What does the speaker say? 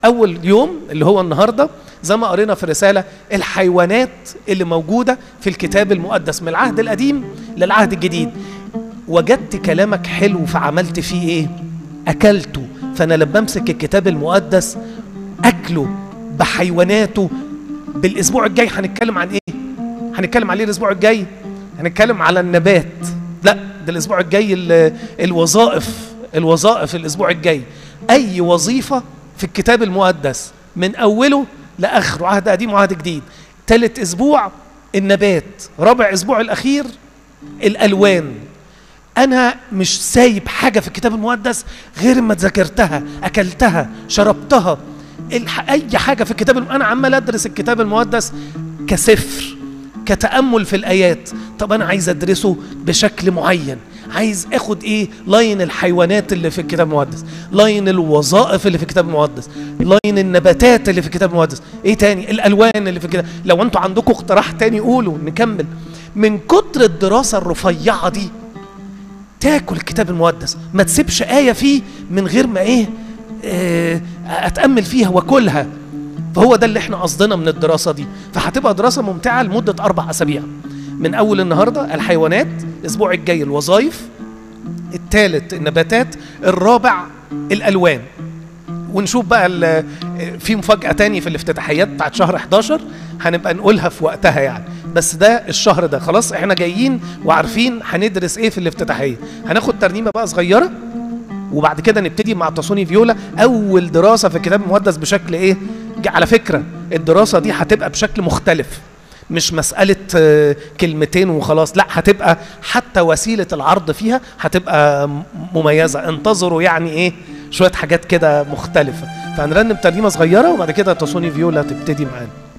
اول يوم اللي هو النهارده زي ما قرينا في الرساله الحيوانات اللي موجوده في الكتاب المقدس من العهد القديم للعهد الجديد وجدت كلامك حلو فعملت فيه ايه اكلته فانا لما امسك الكتاب المقدس اكله بحيواناته بالاسبوع الجاي هنتكلم عن ايه هنتكلم عليه الاسبوع الجاي هنتكلم على النبات لا ده الاسبوع الجاي ال- الوظائف الوظائف الاسبوع الجاي اي وظيفه في الكتاب المقدس من اوله لاخره عهد قديم وعهد جديد ثالث اسبوع النبات رابع اسبوع الاخير الالوان انا مش سايب حاجه في الكتاب المقدس غير ما ذاكرتها اكلتها شربتها الح... اي حاجه في الكتاب الم... انا عمال ادرس الكتاب المقدس كسفر كتامل في الايات طب انا عايز ادرسه بشكل معين عايز اخد ايه لاين الحيوانات اللي في الكتاب المقدس لاين الوظائف اللي في الكتاب المقدس لاين النباتات اللي في الكتاب المقدس ايه تاني الالوان اللي في الكتاب لو انتوا عندكم اقتراح تاني قولوا نكمل من كتر الدراسه الرفيعه دي تاكل الكتاب المقدس ما تسيبش آية فيه من غير ما إيه آه، أتأمل فيها وأكلها فهو ده اللي احنا قصدنا من الدراسة دي فهتبقى دراسة ممتعة لمدة أربع أسابيع من أول النهاردة الحيوانات الأسبوع الجاي الوظائف الثالث النباتات الرابع الألوان ونشوف بقى ال- في مفاجأة تاني في الافتتاحيات بتاعت شهر 11 هنبقى نقولها في وقتها يعني بس ده الشهر ده خلاص احنا جايين وعارفين هندرس ايه في الافتتاحية هناخد ترنيمة بقى صغيرة وبعد كده نبتدي مع تصوني فيولا اول دراسة في الكتاب المقدس بشكل ايه ج- على فكرة الدراسة دي هتبقى بشكل مختلف مش مسألة آه، كلمتين وخلاص لا هتبقى حتى وسيلة العرض فيها هتبقى م- مميزة انتظروا يعني ايه شوية حاجات كده مختلفة فهنرنم ترنيمة صغيرة وبعد كده تصوني فيولا تبتدي معانا